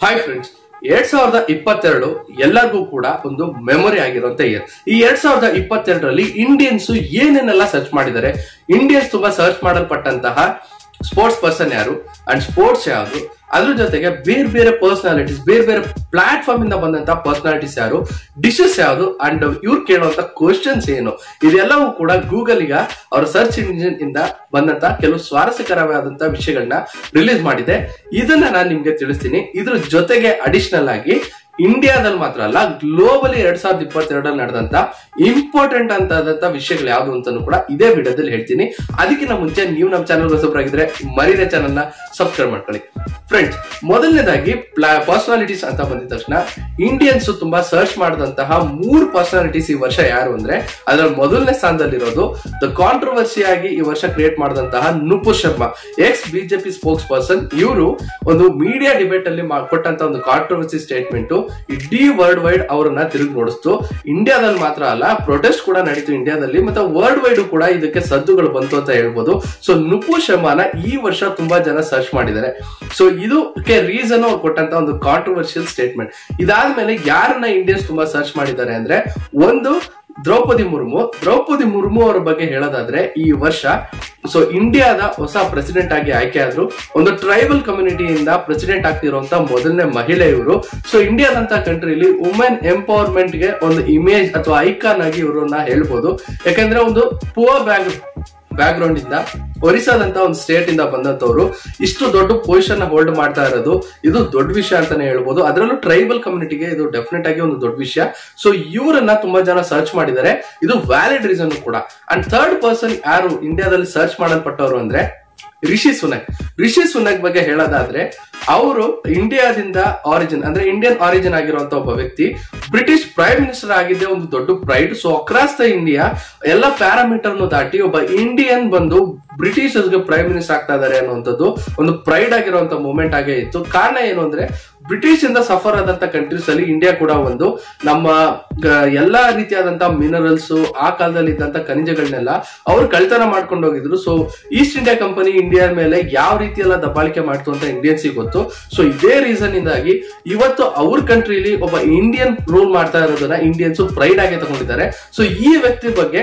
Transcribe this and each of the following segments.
hi friends ಎರಡ್ ಸಾವಿರದ ಇಪ್ಪತ್ತೆರಡು ಎಲ್ಲರಿಗೂ ಕೂಡ ಒಂದು ಮೆಮೊರಿ ಆಗಿರುವಂತ ಇಯರ್ ಈ ಎರಡ್ ಸಾವಿರದ ಇಪ್ಪತ್ತೆರಡರಲ್ಲಿ ಇಂಡಿಯನ್ಸ್ ಏನೇನೆಲ್ಲ ಸರ್ಚ್ ಮಾಡಿದ್ದಾರೆ ಇಂಡಿಯನ್ಸ್ ತುಂಬಾ ಸರ್ಚ್ ಮಾಡಲ್ಪಟ್ಟಂತಹ ಸ್ಪೋರ್ಟ್ಸ್ ಪರ್ಸನ್ ಯಾರು ಅಂಡ್ ಸ್ಪೋರ್ಟ್ಸ್ ಯಾವುದು ಅದ್ರ ಜೊತೆಗೆ ಬೇರೆ ಬೇರೆ ಪರ್ಸನಾಲಿಟೀಸ್ ಬೇರೆ ಬೇರೆ ಪ್ಲಾಟ್ಫಾರ್ಮ್ ಇಂದ ಬಂದಂತ ಪರ್ಸನಾಲಿಟೀಸ್ ಯಾರು ಡಿಶಸ್ ಯಾವುದು ಅಂಡ್ ಇವ್ರು ಕೇಳುವಂತ ಕ್ವಶನ್ಸ್ ಏನು ಇದೆಲ್ಲವೂ ಕೂಡ ಗೂಗಲ್ ಈಗ ಅವರ ಸರ್ಚ್ ಇಂಜಿನ್ ಇಂದ ಬಂದಂತ ಕೆಲವು ಸ್ವಾರಸ್ಯಕರವಾದಂತ ವಿಷಯಗಳನ್ನ ರಿಲೀಸ್ ಮಾಡಿದೆ ಇದನ್ನ ನಾನು ನಿಮ್ಗೆ ತಿಳಿಸ್ತೀನಿ ಇದ್ರ ಜೊತೆಗೆ ಅಡಿಷನಲ್ ಆಗಿ ಇಂಡಿಯಾದಲ್ಲಿ ಮಾತ್ರ ಅಲ್ಲ ಗ್ಲೋಬಲಿ ಎರಡ್ ಸಾವಿರದ ಇಪ್ಪತ್ತೆರಡರಲ್ಲಿ ನಡೆದಂತ ಇಂಪಾರ್ಟೆಂಟ್ ಅಂತ ವಿಷಯಗಳು ಯಾವ್ದು ಅಂತಾನು ಕೂಡ ಇದೇ ವಿಡಿಯೋದಲ್ಲಿ ಹೇಳ್ತೀನಿ ಅದಕ್ಕಿಂತ ಮುಂಚೆ ನೀವು ನಮ್ಮ ಚಾನಲ್ ಹೊಸಬರಾಗಿದ್ರೆ ಮರಿದ ಚಾನಲ್ ನ ಸಬ್ಸ್ಕ್ರೈಬ್ ಮಾಡ್ಕೊಳ್ಳಿ ಫ್ರೆಂಡ್ಸ್ ಮೊದಲನೇದಾಗಿ ಪರ್ಸನಾಲಿಟೀಸ್ ಅಂತ ಬಂದಿದ ತಕ್ಷಣ ಇಂಡಿಯನ್ಸ್ ತುಂಬಾ ಸರ್ಚ್ ಮಾಡಿದಂತಹ ಮೂರು ಪರ್ಸನಾಲಿಟೀಸ್ ಈ ವರ್ಷ ಯಾರು ಅಂದ್ರೆ ಅದ್ರಲ್ಲಿ ಮೊದಲನೇ ಸ್ಥಾನದಲ್ಲಿರೋದು ದ ಕಾಂಟ್ರವರ್ಸಿ ಆಗಿ ಈ ವರ್ಷ ಕ್ರಿಯೇಟ್ ಮಾಡಿದಂತಹ Nupur Sharma ex BJP spokesperson ಇವರು ಒಂದು ಮೀಡಿಯಾ ಡಿಬೇಟ್ ಅಲ್ಲಿ ಮಾ- ಕೊಟ್ಟಂತ ಒಂದು ಕಾಂಟ್ರವರ್ಸಿ ಸ್ಟೇಟ್ಮೆಂಟ್ ಇಡೀ ವರ್ಲ್ಡ್ ವೈಡ್ ಅವರನ್ನ ತಿರುಗಿ ನೋಡಿಸ್ತು ಇಂಡಿಯಾದಲ್ಲಿ ಮಾತ್ರ ಅಲ್ಲ ಪ್ರೊಟೆಸ್ಟ್ ಕೂಡ ನಡೀತು ಇಂಡಿಯಾದಲ್ಲಿ ಮತ್ತೆ ವರ್ಲ್ಡ್ ವೈಡ್ ಕೂಡ ಇದಕ್ಕೆ ಸದ್ದುಗಳು ಬಂತು ಅಂತ ಹೇಳ್ಬೋದು ಸೊ ನುಪು ಶರ್ಮಾನ ಈ ವರ್ಷ ತುಂಬಾ ಜನ ಸರ್ಚ್ ಮಾಡಿದ್ದಾರೆ ಸೊ ಇದಕ್ಕೆ ರೀಸನ್ ಅವ್ರು ಕೊಟ್ಟಂತ ಒಂದು ಕಾಂಟ್ರವರ್ಷಿಯಲ್ ಸ್ಟೇಟ್ಮೆಂಟ್ ಇದಾದ್ಮೇಲೆ ಯಾರನ್ನ ಇಂಡಿಯನ್ಸ್ ತುಂಬಾ ಸರ್ಚ್ ಮಾಡಿದ್ದಾರೆ ಅಂದ್ರೆ ಒಂದು ದ್ರೌಪದಿ ಮುರ್ಮು ದ್ರೌಪದಿ ಮುರ್ಮು ಅವರ ಬಗ್ಗೆ ಹೇಳೋದಾದ್ರೆ ಈ ವರ್ಷ ಸೊ ಇಂಡಿಯಾದ ಹೊಸ ಪ್ರೆಸಿಡೆಂಟ್ ಆಗಿ ಆಯ್ಕೆ ಆದ್ರು ಒಂದು ಟ್ರೈಬಲ್ ಕಮ್ಯುನಿಟಿಯಿಂದ ಪ್ರೆಸಿಡೆಂಟ್ ಆಗ್ತಿರುವಂತ ಮೊದಲನೇ ಮಹಿಳೆ ಇವರು ಸೊ ಇಂಡಿಯಾದಂತ ಕಂಟ್ರಿಲಿ ವುಮೆನ್ ಎಂಪವರ್ಮೆಂಟ್ ಗೆ ಒಂದು ಇಮೇಜ್ ಅಥವಾ ಐಕಾನ್ ಆಗಿ ಇವರನ್ನ ಹೇಳ್ಬೋದು ಯಾಕಂದ್ರೆ ಒಂದು ಪುವರ್ ಬ್ಯಾಕ್ ಬ್ಯಾಕ್ ಗ್ರೌಂಡ್ ಇಂದ ಒರಿಸ್ಸಾದಂತ ಒಂದು ಸ್ಟೇಟ್ ಇಂದ ಬಂದಂತವ್ರು ಇಷ್ಟು ದೊಡ್ಡ ಪೊಸಿಷನ್ ಹೋಲ್ಡ್ ಮಾಡ್ತಾ ಇರೋದು ಇದು ದೊಡ್ಡ ವಿಷಯ ಅಂತಾನೆ ಹೇಳ್ಬೋದು ಅದರಲ್ಲೂ ಟ್ರೈಬಲ್ ಕಮ್ಯುನಿಟಿಗೆ ಇದು ಡೆಫಿನೆಟ್ ಆಗಿ ಒಂದು ದೊಡ್ಡ ವಿಷಯ ಸೊ ಇವರನ್ನ ತುಂಬಾ ಜನ ಸರ್ಚ್ ಮಾಡಿದ್ದಾರೆ ಇದು ವ್ಯಾಲಿಡ್ ರೀಸನ್ ಕೂಡ ಅಂಡ್ ಥರ್ಡ್ ಪರ್ಸನ್ ಯಾರು ಇಂಡಿಯಾದಲ್ಲಿ ಸರ್ಚ್ ಮಾಡಲ್ಪಟ್ಟವರು ಅಂದ್ರೆ ರಿಷಿ ಸುನಕ್ ರಿಷಿ ಸುನಕ್ ಬಗ್ಗೆ ಹೇಳೋದಾದ್ರೆ ಅವರು ಇಂಡಿಯಾದಿಂದ ಆರಿಜಿನ್ ಅಂದ್ರೆ ಇಂಡಿಯನ್ ಆರಿಜಿನ್ ಆಗಿರುವಂತ ಒಬ್ಬ ವ್ಯಕ್ತಿ ಬ್ರಿಟಿಷ್ ಪ್ರೈಮ್ ಮಿನಿಸ್ಟರ್ ಆಗಿದ್ದೇ ಒಂದು ದೊಡ್ಡ pride so across the India ಎಲ್ಲ ಪ್ಯಾರಾಮೀಟರ್ ದಾಟಿ ಒಬ್ಬ ಇಂಡಿಯನ್ ಬಂದು ಬ್ರಿಟಿಷರ್ಸ್ಗೆ ಪ್ರೈಮ್ ಮಿನಿಸ್ಟರ್ ಆಗ್ತಾ ಇದಾರೆ ಅನ್ನುವಂಥದ್ದು ಒಂದು ಪ್ರೈಡ್ ಆಗಿರುವಂತ ಮೂಮೆಂಟ್ ಆಗೇ ಇತ್ತು ಕಾರಣ ಏನು ಅಂದ್ರೆ ಬ್ರಿಟಿಷ್ ಇಂದ ಸಫರ್ ಆದಂತ ಕಂಟ್ರೀಸ್ ಅಲ್ಲಿ ಇಂಡಿಯಾ ಕೂಡ ಒಂದು ನಮ್ಮ ಗ- ಎಲ್ಲಾ ರೀತಿಯಾದಂತ ಮಿನರಲ್ಸ್ ಆ ಕಾಲದಲ್ಲಿ ಇದ್ದಂತ ಖನಿಜಗಳನ್ನೆಲ್ಲ ಅವ್ರು ಕಳ್ತನ ಮಾಡ್ಕೊಂಡು ಹೋಗಿದ್ರು so East India Company India ಮೇಲೆ ಯಾವ ರೀತಿ ಎಲ್ಲ ದಬ್ಬಾಳಿಕೆ ಮಾಡ್ತು ಅಂತ ಇಂಡಿಯನ್ಸ್ ಗೊತ್ತು ಸೊ ಇದೇ ರೀಸನ್ ಇಂದಾಗಿ ಇವತ್ತು ಅವ್ರ ಕಂಟ್ರಿಲಿ ಒಬ್ಬ ಇಂಡಿಯನ್ ರೂಲ್ ಮಾಡ್ತಾ ಇರೋದನ್ನ ಇಂಡಿಯನ್ಸ್ ಪ್ರೈಡ್ ಆಗಿ ತಗೊಂಡಿದ್ದಾರೆ ಸೊ ಈ ವ್ಯಕ್ತಿ ಬಗ್ಗೆ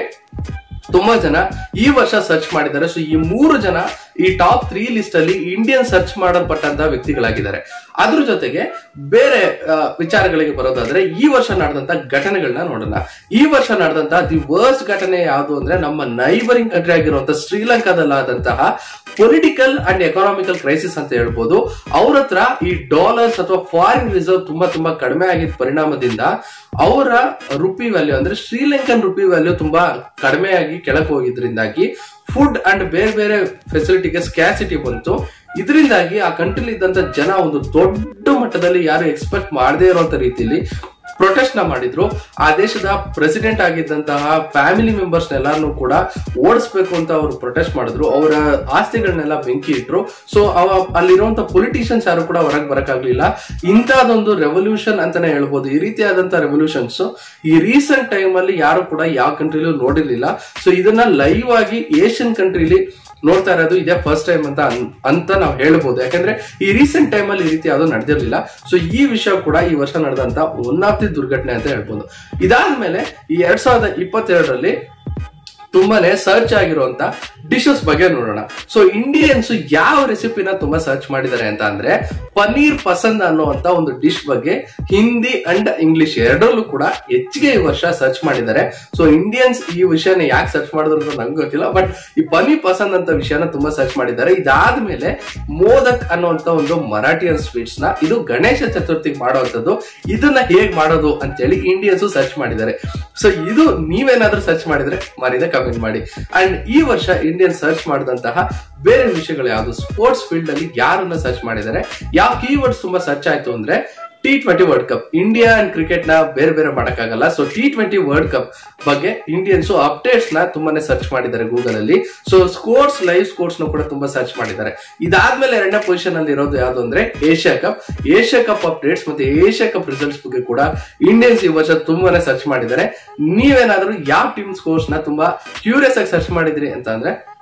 ತುಂಬಾ ಜನ ಈ ವರ್ಷ ಸರ್ಚ್ ಮಾಡಿದ್ದಾರೆ ಸೊ ಈ ಮೂರು ಜನ ಈ ಟಾಪ್ ತ್ರೀ ಲಿಸ್ಟ್ ಅಲ್ಲಿ ಇಂಡಿಯನ್ ಸರ್ಚ್ ಮಾಡಲ್ಪಟ್ಟಂತ ವ್ಯಕ್ತಿಗಳಾಗಿದ್ದಾರೆ ಅದ್ರ ಜೊತೆಗೆ ಬೇರೆ ಆ, ವಿಚಾರಗಳಿಗೆ ಬರೋದಾದ್ರೆ ಈ ವರ್ಷ ನಡೆದಂತ ಘಟನೆಗಳನ್ನ ನೋಡೋಣ ಈ ವರ್ಷ ನಡೆದಂತ ದಿ ವರ್ಸ್ಟ್ ಘಟನೆ ಯಾವುದು ಅಂದ್ರೆ ನಮ್ಮ ನೈಬರಿಂಗ್ ಕಂಟ್ರಿ ಆಗಿರುವಂತಹ ಶ್ರೀಲಂಕಾದಲ್ಲಾದಂತಹ ಪೊಲಿಟಿಕಲ್ ಅಂಡ್ ಎಕನಾಮಿಕಲ್ ಕ್ರೈಸಿಸ್ ಅಂತ ಹೇಳ್ಬೋದು ಅವ್ರ ಹತ್ರ ಈ ಡಾಲರ್ಸ್ ಅಥವಾ ಫಾರಿನ್ ರಿಸರ್ವ್ ತುಂಬಾ ತುಂಬಾ ಕಡಿಮೆ ಆಗಿದ್ದ ಪರಿಣಾಮದಿಂದ ಅವರ ರುಪಿ ವ್ಯಾಲ್ಯೂ ಅಂದ್ರೆ ಶ್ರೀಲಂಕನ್ ರುಪಿ ವ್ಯಾಲ್ಯೂ ತುಂಬಾ ಕಡಿಮೆಯಾಗಿ ಕೆಳಗೆ ಹೋಗಿದ್ರಿಂದಾಗಿ ಫುಡ್ ಅಂಡ್ ಬೇರೆ ಬೇರೆ ಫೆಸಿಲಿಟಿಗೆ ಸ್ಕ್ಯಾಸಿಟಿ ಬಂತು ಇದರಿಂದಾಗಿ ಆ ಕಂಟ್ರಿಲಿ ಇದ್ದಂತ ಜನ ಒಂದು ದೊಡ್ಡ ಮಟ್ಟದಲ್ಲಿ ಯಾರು ಎಕ್ಸ್ಪೆಕ್ಟ್ ಮಾಡದೇ ಇರುವಂತ ರೀತಿಯಲ್ಲಿ ಪ್ರೊಟೆಸ್ಟ್ ನ ಮಾಡಿದ್ರು ಆ ದೇಶದ ಪ್ರೆಸಿಡೆಂಟ್ ಆಗಿದ್ದಂತಹ ಫ್ಯಾಮಿಲಿ ಮೆಂಬರ್ಸ್ ಎಲ್ಲಾರನು ಕೂಡ ಓಡಿಸ್ಬೇಕು ಅಂತ ಅವರು ಪ್ರೊಟೆಸ್ಟ್ ಮಾಡಿದ್ರು ಅವರ ಆಸ್ತಿಗಳನ್ನೆಲ್ಲ ಬೆಂಕಿ ಇಟ್ರು ಸೊ ಅಲ್ಲಿರುವಂತ ಪೊಲಿಟಿಷಿಯನ್ಸ್ ಯಾರು ಕೂಡ ಹೊರಗೆ ಬರಕಾಗ್ಲಿಲ್ಲ ಇಂತಹದೊಂದು ರೆವಲ್ಯೂಷನ್ ಅಂತಾನೆ ಹೇಳ್ಬೋದು ಈ ರೀತಿಯಾದಂತ ರೆವಲ್ಯೂಷನ್ಸ್ ಈ ರೀಸೆಂಟ್ ಟೈಮ್ ಅಲ್ಲಿ ಯಾರು ಕೂಡ ಯಾವ ಕಂಟ್ರಿಲೂ ನೋಡಿರ್ಲಿಲ್ಲ ಸೊ ಇದನ್ನ ಲೈವ್ ಆಗಿ ಏಷ್ಯನ್ ಕಂಟ್ರಿಲಿ ನೋಡ್ತಾ ಇರೋದು ಇದೇ ಫಸ್ಟ್ ಟೈಮ್ ಅಂತ ಅನ್- ಅಂತ ನಾವು ಹೇಳ್ಬೋದು ಯಾಕಂದ್ರೆ ಈ ರೀಸೆಂಟ್ ಟೈಮ್ ಅಲ್ಲಿ ಈ ರೀತಿ ಯಾವ್ದು ನಡೆದಿರ್ಲಿಲ್ಲ ಸೊ ಈ ವಿಷಯ ಕೂಡ ಈ ವರ್ಷ ನಡೆದಂತ ಒನ್ ಆಫ್ ದಿ ದುರ್ಘಟನೆ ಅಂತ ಹೇಳ್ಬೋದು ಇದಾದ್ಮೇಲೆ ಈ ಎರಡ್ ಸಾವಿರದ ಇಪ್ಪತ್ತೆರಡರಲ್ಲಿ ತುಂಬಾನೇ ಸರ್ಚ್ ಆಗಿರುವಂತ ಡಿಶಸ್ ಬಗ್ಗೆ ನೋಡೋಣ ಸೊ ಇಂಡಿಯನ್ಸ್ ಯಾವ ರೆಸಿಪಿನ ತುಂಬಾ ಸರ್ಚ್ ಮಾಡಿದ್ದಾರೆ ಅಂತ ಅಂದ್ರೆ ಪನೀರ್ ಪಸಂದ್ ಅನ್ನುವಂತ ಒಂದು ಡಿಶ್ ಬಗ್ಗೆ ಹಿಂದಿ ಅಂಡ್ ಇಂಗ್ಲಿಷ್ ಎರಡರಲ್ಲೂ ಕೂಡ ಹೆಚ್ಚಿಗೆ ಈ ವರ್ಷ ಸರ್ಚ್ ಮಾಡಿದ್ದಾರೆ ಸೊ ಇಂಡಿಯನ್ಸ್ ಈ ವಿಷಯನ ಯಾಕೆ ಸರ್ಚ್ ಮಾಡಿದ್ರು ಅಂತ ನಂಗೆ ಗೊತ್ತಿಲ್ಲ ಬಟ್ ಈ ಪನೀರ್ ಪಸಂದ್ ಅಂತ ವಿಷಯನ ತುಂಬಾ ಸರ್ಚ್ ಮಾಡಿದ್ದಾರೆ ಇದಾದ್ಮೇಲೆ ಮೋದಕ್ ಅನ್ನುವಂತ ಒಂದು ಮರಾಠಿಯನ್ ಸ್ವೀಟ್ಸ್ ನ ಇದು ಗಣೇಶ ಚತುರ್ಥಿಗೆ ಮಾಡುವಂತದ್ದು ಇದನ್ನ ಹೇಗ್ ಮಾಡೋದು ಅಂತೇಳಿ ಇಂಡಿಯನ್ಸ್ ಸರ್ಚ್ ಮಾಡಿದ್ದಾರೆ ಸೊ ಇದು ನೀವೇನಾದ್ರೂ ಸರ್ಚ್ ಮಾಡಿದ್ರೆ ಮರಿದೆ ಕಮೆಂಟ್ ಮಾಡಿ ಅಂಡ್ ಈ ವರ್ಷ ಇಂಡಿಯನ್ ಸರ್ಚ್ ಮಾಡಿದಂತಹ ಬೇರೆ ವಿಷಯಗಳು ಯಾವುದು ಸ್ಪೋರ್ಟ್ಸ್ ಫೀಲ್ಡ್ ಅಲ್ಲಿ ಯಾರನ್ನ ಸರ್ಚ್ ಮಾಡಿದ್ದಾರೆ ಯಾವ ಕೀವರ್ಡ್ಸ್ ತುಂಬಾ ಸರ್ಚ್ ಆಯ್ತು ಅಂದ್ರೆ T twenty World Cup India and cricket ನ ಬೇರೆ ಬೇರೆ ಮಾಡಕ್ಕಾಗಲ್ಲ so T twenty World Cup ಬಗ್ಗೆ ಇಂಡಿಯನ್ಸ್ ಅಪ್ಡೇಟ್ಸ್ ನ ತುಂಬಾನೇ ಸರ್ಚ್ ಮಾಡಿದ್ದಾರೆ ಗೂಗಲ್ ಅಲ್ಲಿ ಸೊ ಸ್ಕೋರ್ಟ್ಸ್ ಲೈವ್ ಸ್ಕೋರ್ಟ್ಸ್ ನ ಕೂಡ ತುಂಬಾ ಸರ್ಚ್ ಮಾಡಿದ್ದಾರೆ ಇದಾದ್ಮೇಲೆ ಎರಡನೇ ಪೊಸಿಷನ್ ಅಲ್ಲಿ ಇರೋದು ಯಾವ್ದು ಅಂದ್ರೆ Asia Cup Asia Cup updates ಮತ್ತೆ ಏಷ್ಯಾ ಕಪ್ ರಿಸಲ್ಟ್ಸ್ ಬಗ್ಗೆ ಕೂಡ ಇಂಡಿಯನ್ಸ್ ಈ ವರ್ಷ ತುಂಬಾನೇ ಸರ್ಚ್ ಮಾಡಿದ್ದಾರೆ ನೀವೇನಾದ್ರೂ ಯಾವ ಟೀಮ್ ಸ್ಕೋರ್ಸ್ ನ ತುಂಬಾ ಕ್ಯೂರಿಯಸ್ ಆಗಿ ಸರ್ಚ್ ಮಾಡಿದ್ರಿ ಅಂತ ಅಂದ್ರೆ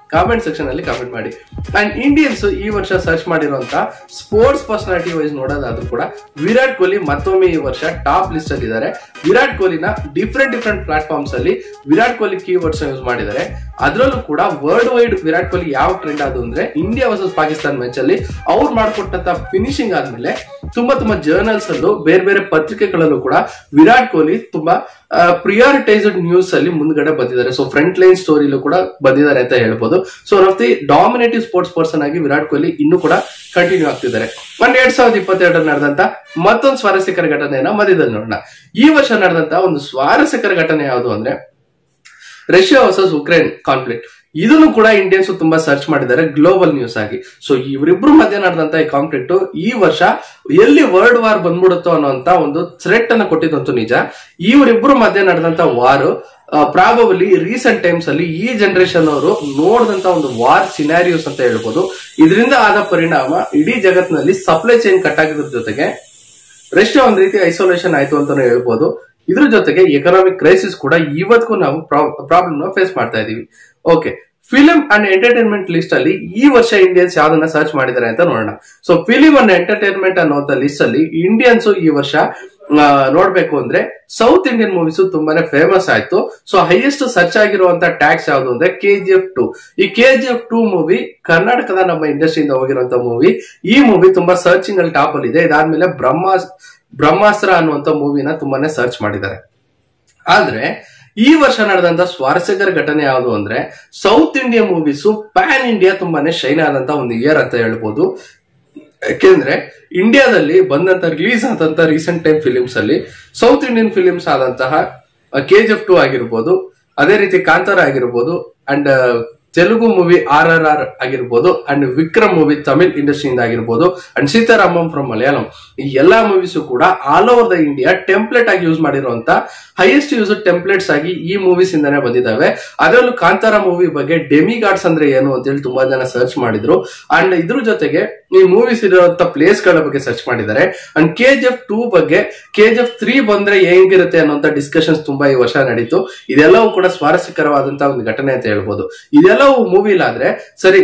ಕಾಮೆಂಟ್ ಸೆಕ್ಷನ್ ಅಲ್ಲಿ ಕಾಮೆಂಟ್ ಮಾಡಿ ಅಂಡ್ ಇಂಡಿಯನ್ಸ್ ಈ ವರ್ಷ ಸರ್ಚ್ ಮಾಡಿರುವಂತ ಸ್ಪೋರ್ಟ್ಸ್ ಪರ್ಸನಾಲಿಟಿ ವೈಸ್ ನೋಡೋದಾದ್ರೂ ಕೂಡ ವಿರಾಟ್ ಕೊಹ್ಲಿ ಮತ್ತೊಮ್ಮೆ ಈ ವರ್ಷ ಟಾಪ್ ಲಿಸ್ಟ್ ಅಲ್ಲಿ ಇದ್ದಾರೆ ವಿರಾಟ್ ಕೊಹ್ಲಿನ ಡಿಫ್ರೆಂಟ್ ಡಿಫ್ರೆಂಟ್ ಪ್ಲಾಟ್ಫಾರ್ಮ್ಸ್ ಅಲ್ಲಿ Virat Kohli keywords use ಮಾಡಿದ್ದಾರೆ ಅದರಲ್ಲೂ ಕೂಡ ವರ್ಲ್ಡ್ ವೈಡ್ ವಿರಾಟ್ ಕೊಹ್ಲಿ ಯಾವ ಟ್ರೆಂಡ್ ಅದು ಅಂದ್ರೆ ಇಂಡಿಯಾ ವರ್ಸಸ್ ಪಾಕಿಸ್ತಾನ್ ಮ್ಯಾಚ್ ಅಲ್ಲಿ ಅವ್ರು ಮಾಡ್ಕೊಟ್ಟಂತ ಫಿನಿಶಿಂಗ್ ಆದ್ಮೇಲೆ ತುಂಬಾ ತುಂಬಾ ಜರ್ನಲ್ಸ್ ಅಲ್ಲೂ ಬೇರೆ ಬೇರೆ ಪತ್ರಿಕೆಗಳಲ್ಲೂ ಕೂಡ ವಿರಾಟ್ ಕೊಹ್ಲಿ ತುಂಬಾ ಪ್ರಿಯಾರಿಟೈಸ್ಡ್ ನ್ಯೂಸ್ ಅಲ್ಲಿ ಮುಂದ್ಗಡೆ ಬಂದಿದ್ದಾರೆ ಸೊ ಫ್ರಂಟ್ ಲೈನ್ ಸ್ಟೋರಿಲೂ ಕೂಡ ಬಂದಿದ್ದಾರೆ ಅಂತ ಹೇಳ್ಬೋದು so one of the dominative sports person ಆಗಿ ವಿರಾಟ್ ಕೊಹ್ಲಿ ಇನ್ನೂ ಕೂಡ ಕಂಟಿನ್ಯೂ ಆಗ್ತಿದ್ದಾರೆ ಒಂದ್ ಎರಡ್ ಸಾವಿರದ ಇಪ್ಪತ್ತೆರಡರಲ್ಲಿ ನಡೆದಂತ ಮತ್ತೊಂದು ಸ್ವಾರಸ್ಯಕರ ಘಟನೆಯನ್ನ ಮಧ್ಯದಲ್ಲಿ ನೋಡೋಣ ಈ ವರ್ಷ ನಡೆದಂತ ಒಂದು ಸ್ವಾರಸ್ಯಕರ ಘಟನೆ ಯಾವುದು ಅಂದ್ರೆ ರಷ್ಯಾ ವರ್ಸಸ್ ಉಕ್ರೇನ್ ಕಾನ್ಫ್ಲಿಕ್ಟ್ ಇದನ್ನು ಕೂಡ ಇಂಡಿಯನ್ಸ್ ತುಂಬಾ ಸರ್ಚ್ ಮಾಡಿದ್ದಾರೆ ಗ್ಲೋಬಲ್ ನ್ಯೂಸ್ ಆಗಿ ಸೊ ಇವರಿಬ್ರು ಮಧ್ಯೆ ನಡೆದಂತ ಈ ಕಾನ್ಫ್ಲಿಕ್ಟ್ ಈ ವರ್ಷ ಎಲ್ಲಿ ವರ್ಲ್ಡ್ ವಾರ್ ಬಂದ್ಬಿಡುತ್ತೋ ಅನ್ನೋಂತ ಒಂದು ಥ್ರೆಟ್ ಅನ್ನ ಕೊಟ್ಟಿದ್ದಂತೂ ನಿಜ ಇವರಿಬ್ರು ಮಧ್ಯೆ ನಡೆದಂತ ವಾರ್ ಪ್ರಾಬಬಲಿ ರೀಸೆಂಟ್ ಟೈಮ್ಸ್ ಅಲ್ಲಿ ಈ ಜನರೇಷನ್ ಅವರು ನೋಡಿದಂತ ಒಂದು ವಾರ್ ಸಿನಾರಿಯೋಸ್ ಅಂತ ಹೇಳ್ಬೋದು ಇದರಿಂದ ಆದ ಪರಿಣಾಮ ಇಡೀ ಜಗತ್ತಿನಲ್ಲಿ ಸಪ್ಲೈ ಚೈನ್ ಕಟ್ ಆಗಿದ್ರ ಜೊತೆಗೆ ರಷ್ಯಾ ಒಂದ್ ರೀತಿ ಐಸೋಲೇಷನ್ ಆಯ್ತು ಅಂತಾನೆ ಹೇಳ್ಬೋದು ಇದ್ರ ಜೊತೆಗೆ ಎಕನಾಮಿಕ್ ಕ್ರೈಸಿಸ್ ಕೂಡ ಇವತ್ತಿಗೂ ನಾವು ಪ್ರಾಬ್ಲಮ್ ನ ಫೇಸ್ ಮಾಡ್ತಾ ಇದೀವಿ okay film and entertainment list ಅಲ್ಲಿ ಈ ವರ್ಷ ಇಂಡಿಯನ್ಸ್ ಯಾವ್ದನ್ನ ಸರ್ಚ್ ಮಾಡಿದ್ದಾರೆ ಅಂತ ನೋಡೋಣ ಸೊ ಫಿಲಿಂ ಅಂಡ್ ಎಂಟರ್ಟೈನ್ಮೆಂಟ್ ಅನ್ನುವಂತ ಲಿಸ್ಟ್ ಅಲ್ಲಿ ಇಂಡಿಯನ್ಸ್ ಈ ವರ್ಷ ಆ, ನೋಡ್ಬೇಕು ಅಂದ್ರೆ ಸೌತ್ ಇಂಡಿಯನ್ ಮೂವೀಸ್ ತುಂಬಾನೇ ಫೇಮಸ್ ಆಯ್ತು ಸೊ ಹೈಯೆಸ್ಟ್ ಸರ್ಚ್ ಆಗಿರುವಂತ ಟ್ಯಾಕ್ಸ್ ಯಾವ್ದು ಅಂದ್ರೆ ಕೆ ಜಿ ಎಫ್ ಟು ಈ K G F two movie ಕರ್ನಾಟಕದ ನಮ್ಮ ಇಂಡಸ್ಟ್ರಿಯಿಂದ ಹೋಗಿರುವಂತ ಮೂವಿ ಈ ಮೂವಿ ತುಂಬಾ ಸರ್ಚಿಂಗ್ ಅಲ್ಲಿ ಟಾಪ್ ಅಲ್ಲಿ ಇದೆ ಇದಾದ್ಮೇಲೆ ಬ್ರಹ್ಮಾಸ್ ಬ್ರಹ್ಮಾಸ್ತ್ರ ಅನ್ನುವಂತ ಮೂವಿನ ತುಂಬಾನೇ ಸರ್ಚ್ ಮಾಡಿದ್ದಾರೆ ಆದ್ರೆ ಈ ವರ್ಷ ನಡೆದಂತ ಸ್ವಾರಸ್ಯಕರ ಘಟನೆ ಯಾವುದು ಅಂದ್ರೆ South India movies pan India ತುಂಬಾನೇ ಶೈನ್ ಆದಂತ ಒಂದು ಇಯರ್ ಅಂತ ಹೇಳ್ಬೋದು ಯಾಕೆಂದ್ರೆ ಇಂಡಿಯಾದಲ್ಲಿ ಬಂದಂತ ರಿಲೀಸ್ ಆದಂತ ರೀಸೆಂಟ್ ಟೈಮ್ ಫಿಲಿಮ್ಸ್ ಅಲ್ಲಿ ಸೌತ್ ಇಂಡಿಯನ್ ಫಿಲಿಮ್ಸ್ ಆದಂತಹ ಕೆ ಜಿ ಎಫ್ ಟು ಆಗಿರ್ಬೋದು ಅದೇ ರೀತಿ ಕಾಂತಾರ ಆಗಿರ್ಬೋದು and Telugu movie R R R ಆಗಿರ್ಬೋದು ಅಂಡ್ ವಿಕ್ರಮ್ ಮೂವಿ ತಮಿಳ್ ಇಂಡಸ್ಟ್ರಿಯಿಂದ ಆಗಿರ್ಬೋದು ಅಂಡ್ ಸೀತಾರಾಮಂ ಫ್ರಮ್ ಮಲಯಾಳಂ ಈ ಎಲ್ಲಾ ಮೂವೀಸು ಕೂಡ all over the India template ಆಗಿ ಯೂಸ್ ಮಾಡಿರುವಂತ ಹೈಯೆಸ್ಟ್ ಯೂಸ್ ಟೆಂಪ್ಲೇಟ್ಸ್ ಆಗಿ ಈ ಮೂವೀಸ್ ಇಂದಾನೆ ಬಂದಿದ್ದಾವೆ ಅದರಲ್ಲೂ ಕಾಂತಾರ ಮೂವಿ ಬಗ್ಗೆ ಡೆಮಿ ಗಾರ್ಡ್ಸ್ ಅಂದ್ರೆ ಏನು ಅಂತ ಹೇಳಿ ತುಂಬಾ ಜನ ಸರ್ಚ್ ಮಾಡಿದ್ರು ಅಂಡ್ ಇದ್ರ ಜೊತೆಗೆ ಈ ಮೂವೀಸ್ ಇರುವಂತ ಪ್ಲೇಸ್ ಗಳ ಬಗ್ಗೆ ಸರ್ಚ್ ಮಾಡಿದ್ದಾರೆ and K G F two ಬಗ್ಗೆ ಕೆ ಜಿ ಎಫ್ ತ್ರೀ ಬಂದ್ರೆ ಹೆಂಗಿರುತ್ತೆ ಅನ್ನೋಂತ ಡಿಸ್ಕಷನ್ಸ್ ತುಂಬಾ ಈ ವರ್ಷ ನಡೀತು ಇದೆಲ್ಲವೂ ಕೂಡ ಸ್ವಾರಸ್ಯಕರವಾದಂತ ಒಂದು ಘಟನೆ ಅಂತ ಹೇಳ್ಬೋದು ಇದೆಲ್ಲವೂ ಮೂವಿಲಾದ್ರೆ ಸರಿ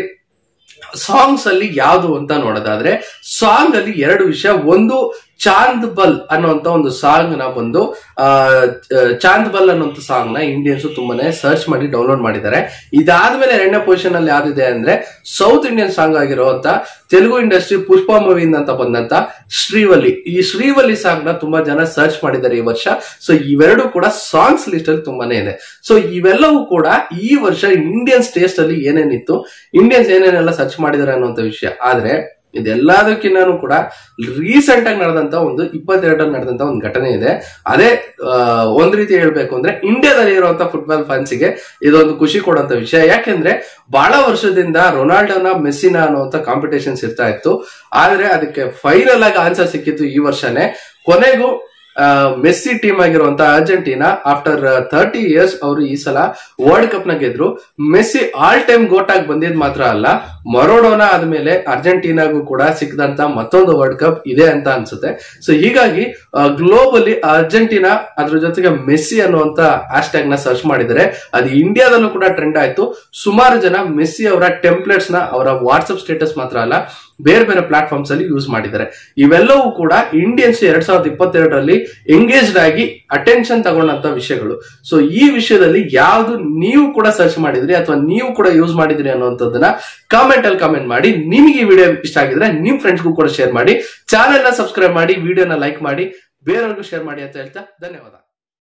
ಸಾಂಗ್ಸ್ ಅಲ್ಲಿ ಯಾವುದು ಅಂತ ನೋಡೋದಾದ್ರೆ ಸಾಂಗ್ ಅಲ್ಲಿ ಎರಡು ವಿಷಯ ಒಂದು ಚಾಂದ್ ಬಲ್ ಅನ್ನುವಂತ ಒಂದು ಸಾಂಗ್ ನ ಬಂದು ಆ, ಆ, ಚಾಂದ್ ಬಲ್ ಅನ್ನುವಂತ ಸಾಂಗ್ ನ ಇಂಡಿಯನ್ಸ್ ತುಂಬಾನೇ ಸರ್ಚ್ ಮಾಡಿ ಡೌನ್ಲೋಡ್ ಮಾಡಿದ್ದಾರೆ ಇದಾದ್ಮೇಲೆ ಎರಡನೇ ಪೊಸಿಷನ್ ಅಲ್ಲಿ ಯಾವ್ದಿದೆ ಅಂದ್ರೆ ಸೌತ್ ಇಂಡಿಯನ್ ಸಾಂಗ್ ಆಗಿರುವಂತ ತೆಲುಗು ಇಂಡಸ್ಟ್ರಿ ಪುಷ್ಪ ಮೂವಿಯಿಂದ ಅಂತ ಬಂದಂತ ಶ್ರೀವಲ್ಲಿ ಈ ಶ್ರೀವಲ್ಲಿ ಸಾಂಗ್ ನ ತುಂಬಾ ಜನ ಸರ್ಚ್ ಮಾಡಿದ್ದಾರೆ ಈ ವರ್ಷ ಸೊ ಇವೆರಡು ಕೂಡ ಸಾಂಗ್ಸ್ ಲಿಸ್ಟ್ ಅಲ್ಲಿ ತುಂಬಾನೇ ಇದೆ ಸೊ ಇವೆಲ್ಲವೂ ಕೂಡ ಈ ವರ್ಷ ಇಂಡಿಯನ್ ಟೇಸ್ಟ್ ಅಲ್ಲಿ ಏನೇನಿತ್ತು ಇಂಡಿಯನ್ಸ್ ಏನೇನೆಲ್ಲ ಸರ್ಚ್ ಮಾಡಿದ್ದಾರೆ ಅನ್ನುವಂತ ವಿಷಯ ಆದ್ರೆ ಇದೆಲ್ಲದಕ್ಕಿಂತನೂ ಕೂಡ ರೀಸೆಂಟ್ ಆಗಿ ನಡೆದಂತ ಒಂದು ಇಪ್ಪತ್ತೆರಡರಲ್ಲಿ ನಡೆದಂತ ಒಂದು ಘಟನೆ ಇದೆ ಅದೇ ಆ, ಒಂದ್ ರೀತಿ ಹೇಳ್ಬೇಕು ಅಂದ್ರೆ ಇಂಡಿಯಾದಲ್ಲಿ ಇರುವಂತ ಫುಟ್ಬಾಲ್ ಫ್ಯಾನ್ಸಿಗೆ ಇದೊಂದು ಖುಷಿ ಕೊಡುವಂತ ವಿಷಯ ಯಾಕೆಂದ್ರೆ ಬಹಳ ವರ್ಷದಿಂದ ರೊನಾಲ್ಡೋನ ಮೆಸ್ಸಿನ ಅನ್ನುವಂತ ಕಾಂಪಿಟೇಷನ್ಸ್ ಇರ್ತಾ ಇತ್ತು ಆದ್ರೆ ಅದಕ್ಕೆ ಫೈನಲ್ ಆಗಿ ಆನ್ಸರ್ ಸಿಕ್ಕಿತ್ತು ಈ ವರ್ಷನೇ ಕೊನೆಗೂ ಆ, ಮೆಸ್ಸಿ ಟೀಮ್ ಆಗಿರುವಂತ ಅರ್ಜೆಂಟೀನಾ ಆಫ್ಟರ್ ತರ್ಟಿ ಇಯರ್ಸ್ ಅವರು ಈ ಸಲ ವರ್ಲ್ಡ್ ಕಪ್ ನ ಗೆದ್ರು ಮೆಸ್ಸಿ ಆಲ್ ಟೈಮ್ ಗೋಟ್ ಆಗಿ ಬಂದಿದ್ ಮಾತ್ರ ಅಲ್ಲ ಮರೋಡೋನಾ ಆದ್ಮೇಲೆ ಅರ್ಜೆಂಟೀನಾಗೂ ಕೂಡ ಸಿಕ್ಕದಂತ ಮತ್ತೊಂದು ವರ್ಲ್ಡ್ ಕಪ್ ಇದೆ ಅಂತ ಅನ್ಸುತ್ತೆ ಸೊ ಹೀಗಾಗಿ ಗ್ಲೋಬಲಿ ಅರ್ಜೆಂಟೀನಾ ಅದ್ರ ಜೊತೆಗೆ ಮೆಸ್ಸಿ ಅನ್ನುವಂತ ಹ್ಯಾಶ್ ನ ಸರ್ಚ್ ಮಾಡಿದರೆ ಅದು ಇಂಡಿಯಾದಲ್ಲೂ ಕೂಡ ಟ್ರೆಂಡ್ ಆಯ್ತು ಸುಮಾರು ಜನ ಮೆಸ್ಸಿ ಅವರ ಟೆಂಪ್ಲೇಟ್ಸ್ ನ ಅವರ ವಾಟ್ಸ್ಆಪ್ ಸ್ಟೇಟಸ್ ಮಾತ್ರ ಅಲ್ಲ ಬೇರೆ ಬೇರೆ ಪ್ಲಾಟ್ಫಾರ್ಮ್ಸ್ ಅಲ್ಲಿ ಯೂಸ್ ಮಾಡಿದ್ದಾರೆ ಇವೆಲ್ಲವೂ ಕೂಡ ಇಂಡಿಯನ್ಸ್ ಎರಡ್ ಸಾವಿರದ ಇಪ್ಪತ್ತೆರಡರಲ್ಲಿ ಎಂಗೇಜ್ಡ್ ಆಗಿ ಅಟೆನ್ಷನ್ ತಗೊಂಡಂತ ವಿಷಯಗಳು ಸೊ ಈ ವಿಷಯದಲ್ಲಿ ಯಾವ್ದು ನೀವು ಕೂಡ ಸರ್ಚ್ ಮಾಡಿದ್ರಿ ಅಥವಾ ನೀವು ಕೂಡ ಯೂಸ್ ಮಾಡಿದ್ರಿ ಅನ್ನುವಂಥದ್ದನ್ನ ಕಾಮೆಂಟ್ ಅಲ್ಲಿ ಕಾಮೆಂಟ್ ಮಾಡಿ ನಿಮಗೆ ಈ ವಿಡಿಯೋ ಇಷ್ಟ ಆಗಿದ್ರೆ ನಿಮ್ ಫ್ರೆಂಡ್ಸ್ಗೂ ಕೂಡ ಶೇರ್ ಮಾಡಿ ಚಾನೆಲ್ ನ ಸಬ್ಸ್ಕ್ರೈಬ್ ಮಾಡಿ ವಿಡಿಯೋನ ಲೈಕ್ ಮಾಡಿ ಬೇರೆಯವ್ರಿಗೂ ಶೇರ್ ಮಾಡಿ ಅಂತ ಹೇಳ್ತಾ ಧನ್ಯವಾದ